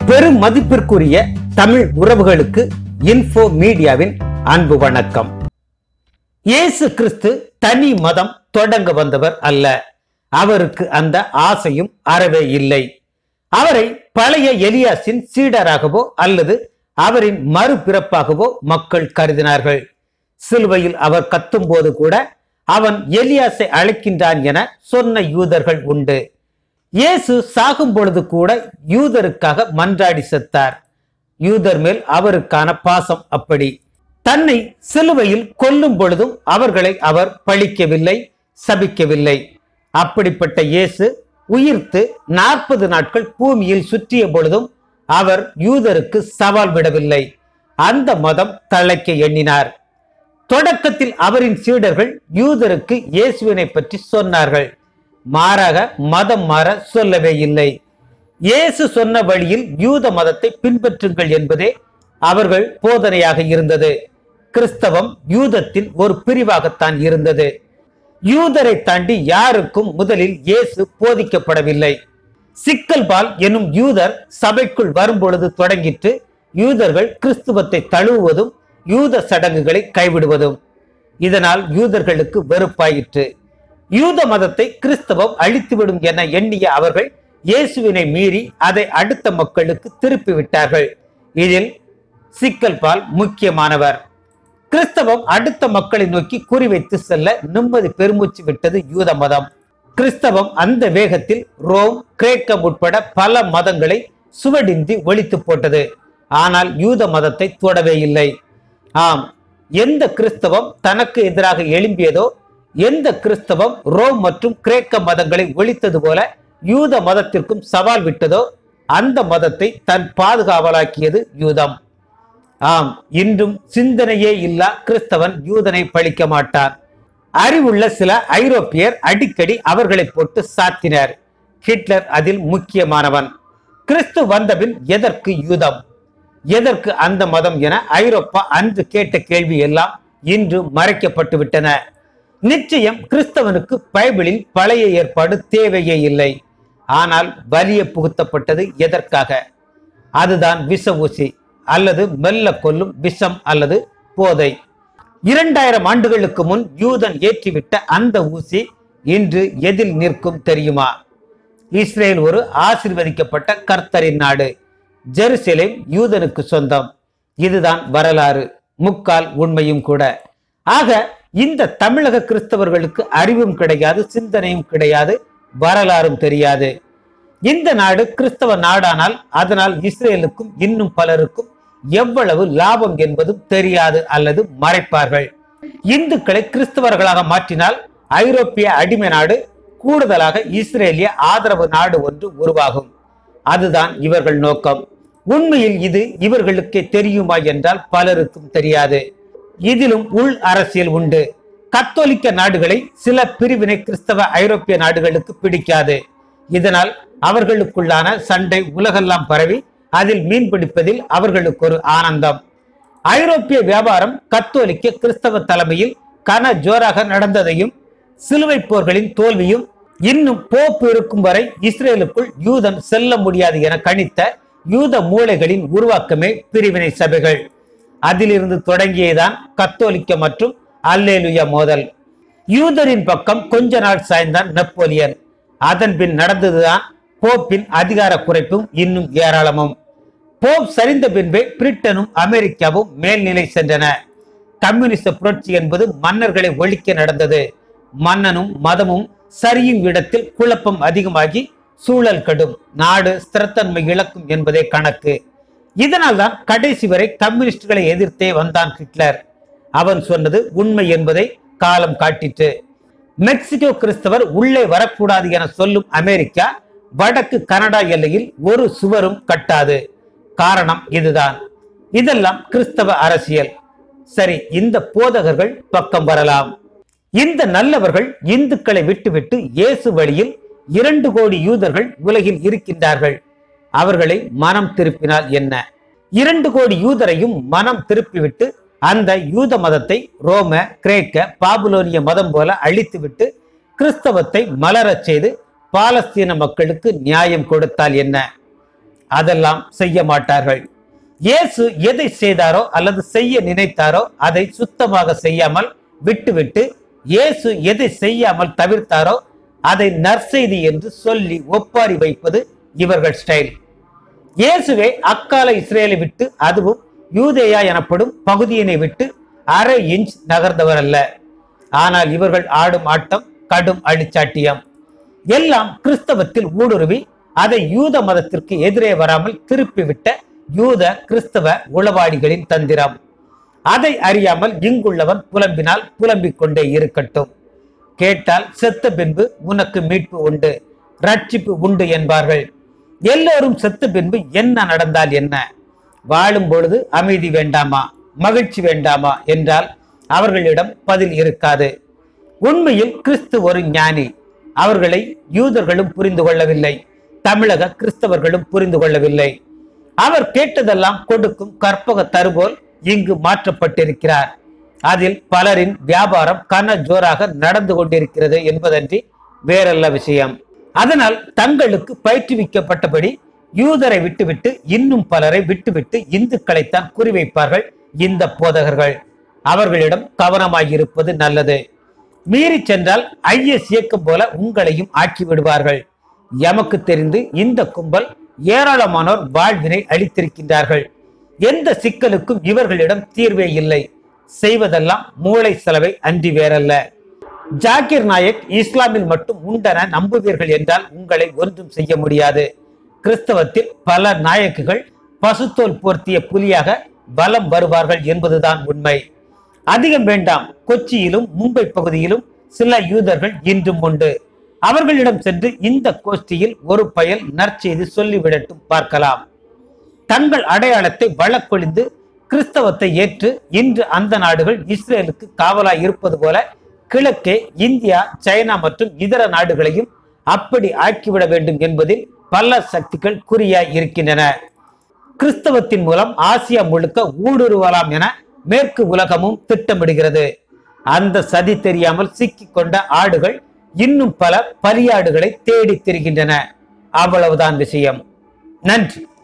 பெரும் மதிப்பிற்குரிய தமிழ் உறவுகளுக்கு இன்ஃபோ மீடியாவின் அன்பு வணக்கம் இயேசு கிறிஸ்து தனி மதம் தொடங்க வந்தவர் அல்ல அவருக்கு அந்த ஆசையும் அறவே இல்லை அவரை பழைய எலியாசின் சீடராகவோ அல்லது அவரின் மறுபிறப்பாகவோ மக்கள் கருதினார்கள் சிலுவையில் அவர் கத்தும் போது கூட அவன் எலியாசை அழைக்கின்றான் என சொன்ன யூதர்கள் உண்டு இயேசு சாகும் பொழுது கூட யூதருக்காக மன்றாடி செத்தார் யூதர் மேல் அவருக்கான பாசம் அப்படி தன்னை சிலுவையில் கொல்லும் பொழுதும் அவர்களை அவர் பழிக்கவில்லை சபிக்கவில்லை அப்படிப்பட்ட இயேசு உயிர்த்து நாற்பது நாட்கள் பூமியில் சுற்றிய பொழுதும் அவர் யூதருக்கு சவால் விடவில்லை அந்த மதம் தழைக்க எண்ணினார் தொடக்கத்தில் அவரின் சீடர்கள் யூதருக்கு இயேசுவினை பற்றி சொன்னார்கள் மாறாக மதம் மாற சொல்லவே இல்லை இயேசு சொன்ன வழியில் யூத மதத்தை பின்பற்றுங்கள் என்பதே அவர்கள் போதனையாக இருந்தது கிறிஸ்தவம் யூதத்தின் ஒரு பிரிவாகத்தான் இருந்தது யூதரை தாண்டி யாருக்கும் முதலில் இயேசு போதிக்கப்படவில்லை சிக்கல்பால் எனும் யூதர் சபைக்குள் வரும்பொழுது தொடங்கிட்டு யூதர்கள் கிறிஸ்துவத்தை தழுவுவதும் யூத சடங்குகளை கைவிடுவதும் இதனால் யூதர்களுக்கு வெறுப்பாயிற்று யூத மதத்தை கிறிஸ்தவம் அழித்துவிடும் என எண்ணிய அவர்கள் இயேசுவினை மீறி அதை அடுத்த மக்களுக்கு திருப்பி விட்டார்கள் இதில் சிக்கல்பால் முக்கியமானவர் கிறிஸ்தவம் அடுத்த மக்களை நோக்கி குறிவைத்து செல்ல நிம்மதி பெருமூச்சு விட்டது யூத மதம் கிறிஸ்தவம் அந்த வேகத்தில் ரோம் கிரேக்கம் உட்பட பல மதங்களை சுவடின்றி ஒழித்து போட்டது ஆனால் யூத மதத்தை தொடவே இல்லை ஆம் எந்த கிறிஸ்தவம் தனக்கு எதிராக எழும்பியதோ எந்த கிறிஸ்தவம் ரோம் மற்றும் கிரேக்க மதங்களை ஒழித்தது போல யூத மதத்திற்கும் சவால் விட்டதோ அந்த மதத்தை தன் பாதுகாவலாக்கியது யூதம் ஆம் இன்றும் சிந்தனையே இல்லா கிறிஸ்தவன் யூதனை பழிக்க மாட்டான் அறிவுள்ள சில ஐரோப்பியர் அடிக்கடி அவர்களை போட்டு சாத்தினர் ஹிட்லர் அதில் முக்கியமானவன் கிறிஸ்து வந்தபின் எதற்கு யூதம் எதற்கு அந்த மதம் என ஐரோப்பா அன்று கேட்ட கேள்வி எல்லாம் இன்று மறைக்கப்பட்டு விட்டன நிச்சயம் கிறிஸ்தவனுக்கு பைபிளில் பழைய ஏற்பாடு தேவையே இல்லை ஆனால் வலிய புகுத்தப்பட்டது எதற்காக அதுதான் விஷ ஊசி அல்லது மெல்ல கொல்லும் விஷம் அல்லது போதை இரண்டாயிரம் ஆண்டுகளுக்கு முன் யூதன் ஏற்றிவிட்ட அந்த ஊசி இன்று எதில் நிற்கும் தெரியுமா இஸ்ரேல் ஒரு ஆசிர்வதிக்கப்பட்ட கர்த்தரின் நாடு ஜெருசலேம் யூதனுக்கு சொந்தம் இதுதான் வரலாறு முக்கால் உண்மையும் கூட ஆக இந்த தமிழக கிறிஸ்தவர்களுக்கு அறிவும் கிடையாது சிந்தனையும் கிடையாது வரலாறும் தெரியாது இந்த நாடு கிறிஸ்தவ நாடானால் அதனால் இஸ்ரேலுக்கும் இன்னும் பலருக்கும் எவ்வளவு லாபம் என்பதும் தெரியாது அல்லது மறைப்பார்கள் இந்துக்களை கிறிஸ்தவர்களாக மாற்றினால் ஐரோப்பிய அடிமை நாடு கூடுதலாக இஸ்ரேலிய ஆதரவு நாடு ஒன்று உருவாகும் அதுதான் இவர்கள் நோக்கம் உண்மையில் இது இவர்களுக்கே தெரியுமா என்றால் பலருக்கும் தெரியாது இதிலும் உள் அரசியல் உண்டு கத்தோலிக்க நாடுகளை சில பிரிவினை கிறிஸ்தவ ஐரோப்பிய நாடுகளுக்கு பிடிக்காது இதனால் அவர்களுக்குள்ளான சண்டை உலகெல்லாம் பரவி அதில் மீன் பிடிப்பதில் அவர்களுக்கு ஒரு ஆனந்தம் ஐரோப்பிய வியாபாரம் கத்தோலிக்க கிறிஸ்தவ தலைமையில் கன ஜோராக நடந்ததையும் சிலுவை போர்களின் தோல்வியும் இன்னும் போப்பு இருக்கும் வரை இஸ்ரேலுக்குள் யூதன் செல்ல முடியாது என கணித்த யூத மூளைகளின் உருவாக்கமே பிரிவினை சபைகள் அதிலிருந்து தொடங்கியதான் கத்தோலிக்க மற்றும் அல்லேலுயா மோதல் யூதரின் பக்கம் கொஞ்ச நாள் சாய்ந்தான் நெப்போலியன் அதன் பின் நடந்ததுதான் போப்பின் அதிகார குறைப்பும் இன்னும் ஏராளமும் போப் சரிந்த பின்பே பிரிட்டனும் அமெரிக்காவும் மேல்நிலை சென்றன கம்யூனிச புரட்சி என்பது மன்னர்களை ஒழிக்க நடந்தது மன்னனும் மதமும் சரியும் இடத்தில் குழப்பம் அதிகமாகி சூழல் கடும் நாடு ஸ்திரத்தன்மை இழக்கும் என்பதே கணக்கு இதனால் தான் கடைசி வரை கம்யூனிஸ்டுகளை எதிர்த்தே வந்தான் ஹிட்லர் அவன் சொன்னது உண்மை என்பதை காலம் காட்டிற்று மெக்சிகோ கிறிஸ்தவர் உள்ளே வரக்கூடாது என சொல்லும் அமெரிக்கா வடக்கு கனடா எல்லையில் ஒரு சுவரும் கட்டாது காரணம் இதுதான் இதெல்லாம் கிறிஸ்தவ அரசியல் சரி இந்த போதகர்கள் பக்கம் வரலாம் இந்த நல்லவர்கள் இந்துக்களை விட்டுவிட்டு இயேசு வழியில் இரண்டு கோடி யூதர்கள் உலகில் இருக்கின்றார்கள் அவர்களை மனம் திருப்பினால் என்ன இரண்டு கோடி யூதரையும் மனம் திருப்பிவிட்டு அந்த யூத மதத்தை ரோம கிரேக்க பாபுலோனிய மதம் போல அழித்துவிட்டு கிறிஸ்தவத்தை மலரச் செய்து பாலஸ்தீன மக்களுக்கு நியாயம் கொடுத்தால் என்ன அதெல்லாம் செய்ய மாட்டார்கள் இயேசு எதை செய்தாரோ அல்லது செய்ய நினைத்தாரோ அதை சுத்தமாக செய்யாமல் விட்டுவிட்டு இயேசு எதை செய்யாமல் தவிர்த்தாரோ அதை நற்செய்தி என்று சொல்லி ஒப்பாரி வைப்பது இவர்கள் ஸ்டைல் இயேசுவே அக்கால இஸ்ரேலை விட்டு அதுவும் யூதேயா எனப்படும் பகுதியினை விட்டு அரை இன்ச் நகர்ந்தவர் அல்ல ஆனால் இவர்கள் ஆடும் ஆட்டம் கடும் அடிச்சாட்டியம் எல்லாம் கிறிஸ்தவத்தில் ஊடுருவி அதை யூத மதத்திற்கு எதிரே வராமல் திருப்பிவிட்ட யூத கிறிஸ்தவ உளவாளிகளின் தந்திரம் அதை அறியாமல் இங்குள்ளவன் புலம்பினால் புலம்பிக் கொண்டே இருக்கட்டும் கேட்டால் செத்த பின்பு உனக்கு மீட்பு உண்டு ரட்சிப்பு உண்டு என்பார்கள் எல்லோரும் செத்த பின்பு என்ன நடந்தால் என்ன வாழும் பொழுது அமைதி வேண்டாமா மகிழ்ச்சி வேண்டாமா என்றால் அவர்களிடம் பதில் இருக்காது உண்மையில் கிறிஸ்து ஒரு ஞானி அவர்களை யூதர்களும் புரிந்து கொள்ளவில்லை தமிழக கிறிஸ்தவர்களும் புரிந்து கொள்ளவில்லை அவர் கேட்டதெல்லாம் கொடுக்கும் கற்பக தருபோல் இங்கு மாற்றப்பட்டிருக்கிறார் அதில் பலரின் வியாபாரம் கன ஜோராக நடந்து கொண்டிருக்கிறது என்பதன்றி வேறல்ல விஷயம் அதனால் தங்களுக்கு பயிற்றுவிக்கப்பட்டபடி யூதரை விட்டுவிட்டு இன்னும் பலரை விட்டுவிட்டு இந்துக்களைத்தான் குறிவைப்பார்கள் இந்த போதகர்கள் அவர்களிடம் கவனமாயிருப்பது நல்லது மீறி சென்றால் ஐஎஸ் இயக்கம் போல உங்களையும் ஆக்கி விடுவார்கள் எமக்கு தெரிந்து இந்த கும்பல் ஏராளமானோர் வாழ்வினை அளித்திருக்கின்றார்கள் எந்த சிக்கலுக்கும் இவர்களிடம் தீர்வே இல்லை செய்வதெல்லாம் மூளை செலவை அன்றி வேறல்ல ஜாகிர் நாயக் இஸ்லாமில் மட்டும் உண்டென நம்புவீர்கள் என்றால் உங்களை ஒன்றும் செய்ய முடியாது கிறிஸ்தவத்தில் பல நாயக்குகள் பசுத்தோல் போர்த்திய புலியாக பலம் வருவார்கள் என்பதுதான் உண்மை அதிகம் வேண்டாம் கொச்சியிலும் மும்பை பகுதியிலும் சில யூதர்கள் இன்றும் உண்டு அவர்களிடம் சென்று இந்த கோஷ்டியில் ஒரு பயல் நற்செய்தி சொல்லிவிடட்டும் பார்க்கலாம் தங்கள் அடையாளத்தை வழக்கொழிந்து கிறிஸ்தவத்தை ஏற்று இன்று அந்த நாடுகள் இஸ்ரேலுக்கு காவலாய் இருப்பது போல கிழக்கே இந்தியா சைனா மற்றும் இதர நாடுகளையும் அப்படி ஆக்கிவிட வேண்டும் என்பதில் பல சக்திகள் குறியாய் இருக்கின்றன கிறிஸ்தவத்தின் மூலம் ஆசியா முழுக்க ஊடுருவலாம் என மேற்கு உலகமும் திட்டமிடுகிறது அந்த சதி தெரியாமல் சிக்கிக் கொண்ட ஆடுகள் இன்னும் பல பலியாடுகளை தேடித் திரிகின்றன அவ்வளவுதான் விஷயம் நன்றி